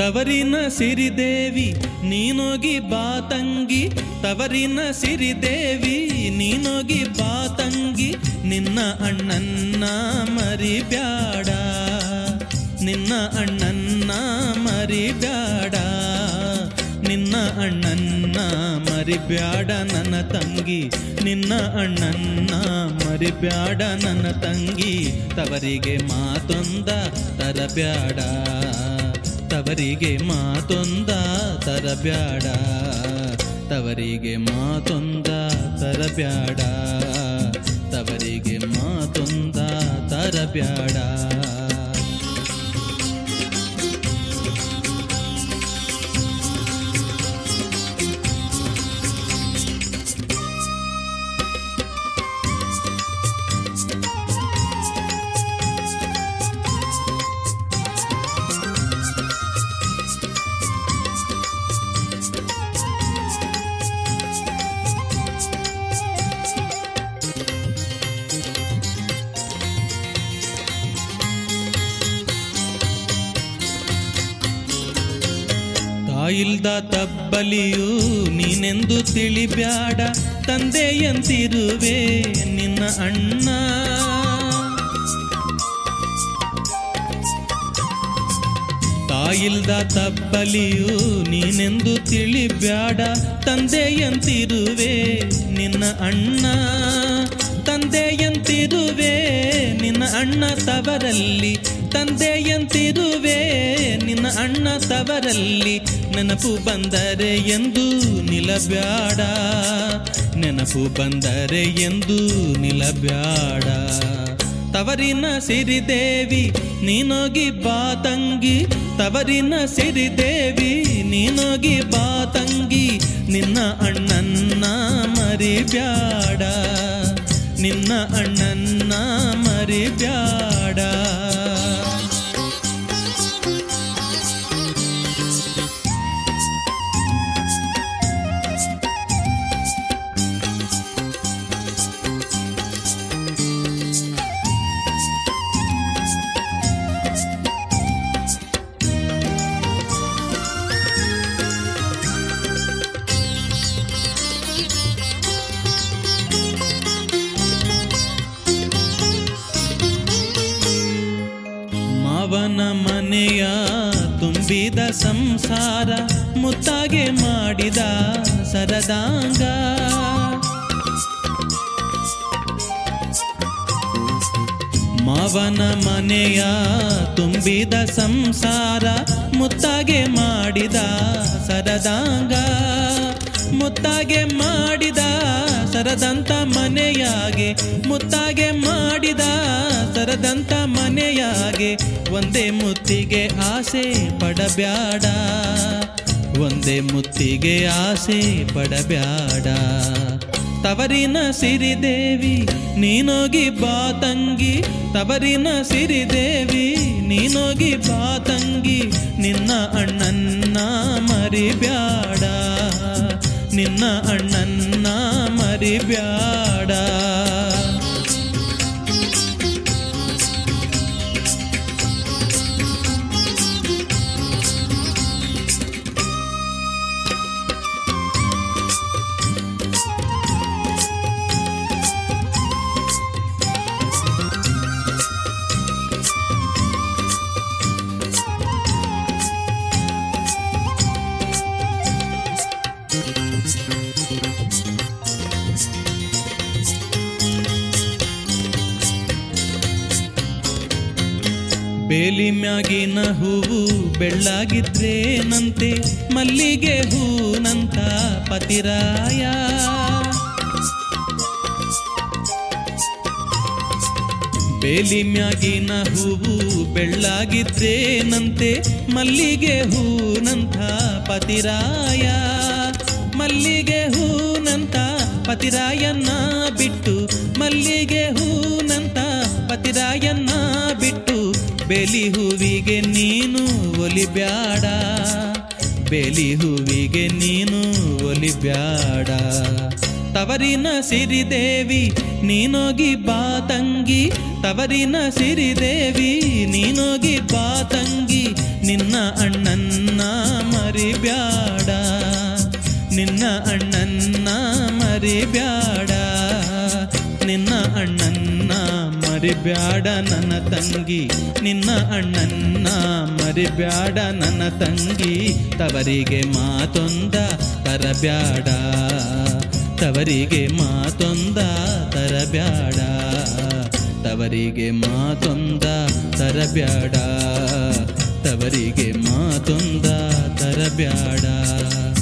ತವರಿನ ಸಿರಿದೇವಿ ನೀನೋಗಿ ಬಾ ತಂಗಿ ತವರಿನ ಸಿರಿದೇವಿ ನೀನೋಗಿ ಬಾ ತಂಗಿ ನಿನ್ನ ಅಣ್ಣನ್ನ ಮರಿಬ್ಯಾಡ ನಿನ್ನ ಅಣ್ಣನ್ನ ಮರಿಬ್ಯಾಡ ನಿನ್ನ ಅಣ್ಣನ್ನ ಮರಿಬ್ಯಾಡ ನನ್ನ ತಂಗಿ ನಿನ್ನ ಅಣ್ಣನ್ನ ಮರಿಬ್ಯಾಡ ನನ್ನ ತಂಗಿ ತವರಿಗೆ ಮಾತೊಂದ ತರಬ್ಯಾಡ ತವರಿಗೆ ಮಾತೊಂದ ತರಬ್ಯಾಡ ತವರಿಗೆ ಮಾತೊಂದ ತರಬ್ಯಾಡ ತವರಿಗೆ ಮಾತೊಂದ ತರಬ್ಯಾಡ ತಾಯಿಲ್ದ ತಬ್ಬಲಿಯು ನೀನೆಂದು ತಿಳಿಬ್ಯಾಡ ತಂದೆಯಂತಿರುವೆ ನಿನ್ನ ಅಣ್ಣ ತಾಯಿಲ್ದ ತಬ್ಬಲಿಯು ನೀನೆಂದು ತಿಳಿಬ್ಯಾಡ ತಂದೆಯಂತಿರುವೆ ನಿನ್ನ ಅಣ್ಣ ತಂದೆಯಂತಿರುವೆ ನಿನ್ನ ಅಣ್ಣ ತವರಲ್ಲಿ ತಂದೆಯಂತಿರುವೆ ನಿನ್ನ ಅಣ್ಣ ತವರಲ್ಲಿ ನೆನಪು ಬಂದರೆ ಎಂದು ನಿಲಬ್ಯಾಡ ನೆನಪು ಬಂದರೆ ಎಂದು ನಿಲಬ್ಯಾಡ ತವರಿನ ಸಿರಿದೇವಿ ನೀನೋಗಿ ಬಾ ತಂಗಿ ತವರಿನ ಸಿರಿದೇವಿ ನೀನೋಗಿ ಬಾ ತಂಗಿ ನಿನ್ನ ಅಣ್ಣನ್ನ ಮರಿಬ್ಯಾಡ ನಿನ್ನ ಅಣ್ಣನ್ನ ಮರಿಬ್ಯಾಡ ಮಾವನ ಮನೆಯ ತುಂಬಿದ ಸಂಸಾರ ಮುತ್ತಾಗೆ ಮಾಡಿದ ಸರದಾಂಗ ಮಾವನ ಮನೆಯ ತುಂಬಿದ ಸಂಸಾರ ಮುತ್ತಾಗೆ ಮಾಡಿದ ಸರದಾಂಗ ಮುತ್ತಾಗೆ ಮಾಡಿದ ಸರದಂತ ಮನೆಯಾಗೆ ಮುತ್ತಾಗೆ ಮಾಡಿದ ಸರದಂತ ಮನೆಯಾಗೆ ಒಂದೇ ಮುತ್ತಿಗೆ ಆಸೆ ಪಡಬ್ಯಾಡ ಒಂದೇ ಮುತ್ತಿಗೆ ಆಸೆ ಪಡಬ್ಯಾಡ ತವರಿನ ಸಿರಿದೇವಿ ನೀನೋಗಿ ಬಾ ತಂಗಿ ತವರಿನ ಸಿರಿದೇವಿ ನೀನೋಗಿ ಬಾ ತಂಗಿ ನಿನ್ನ ಅಣ್ಣನ್ನ ಮರಿಬ್ಯಾಡ ನಿನ್ನ ಅಣ್ಣನ್ನ ಮರಿಬ್ಯಾಡ ಬೇಲಿ ಮ್ಯಾಗಿನ ಹೂವು ಬೆಳ್ಳಾಗಿದ್ರೇನಂತೆ ಮಲ್ಲಿಗೆ ಹೂನಂತ ಪತಿರಾಯ ಬೇಲಿ ಮ್ಯಾಗಿನ ಹೂವು ಬೆಳ್ಳಾಗಿದ್ರೇನಂತೆ ಮಲ್ಲಿಗೆ ಹೂನಂತ ಪತಿರಾಯ ಮಲ್ಲಿಗೆ ಹೂನಂತ ಪತಿರಾಯನ್ನ ಬಿಟ್ಟು ಮಲ್ಲಿಗೆ ಹೂನಂತ ಪತಿರಾಯನ್ನ ಬಿಟ್ಟು ಬೇಲಿ ಹೂವಿಗೆ ನೀನು ಒಲಿಬ್ಯಾಡ ಬೇಲಿ ಹೂವಿಗೆ ನೀನು ಒಲಿಬ್ಯಾಡ ತವರಿನ ಸಿರಿದೇವಿ ನೀನೋಗಿ ಬಾ ತಂಗಿ ತವರಿನ ಸಿರಿದೇವಿ ನೀನೋಗಿ ಬಾ ತಂಗಿ ನಿನ್ನ ಅಣ್ಣನ್ನ ಮರಿಬ್ಯಾಡ ನಿನ್ನ ಅಣ್ಣನ್ನ ಮರಿಬ್ಯಾಡ ನಿನ್ನ ಅಣ್ಣನ್ನ ಮರಿಬ್ಯಾಡ ನನ್ನ ತಂಗಿ ನಿನ್ನ ಅಣ್ಣನ್ನ ಮರಿಬ್ಯಾಡ ನನ್ನ ತಂಗಿ ತವರಿಗೆ ಮಾತೊಂದ ತರಬ್ಯಾಡ ತವರಿಗೆ ಮಾತೊಂದ ತರಬ್ಯಾಡ ತವರಿಗೆ ಮಾತೊಂದ ತರಬ್ಯಾಡ ತವರಿಗೆ ಮಾತೊಂದ ತರಬ್ಯಾಡ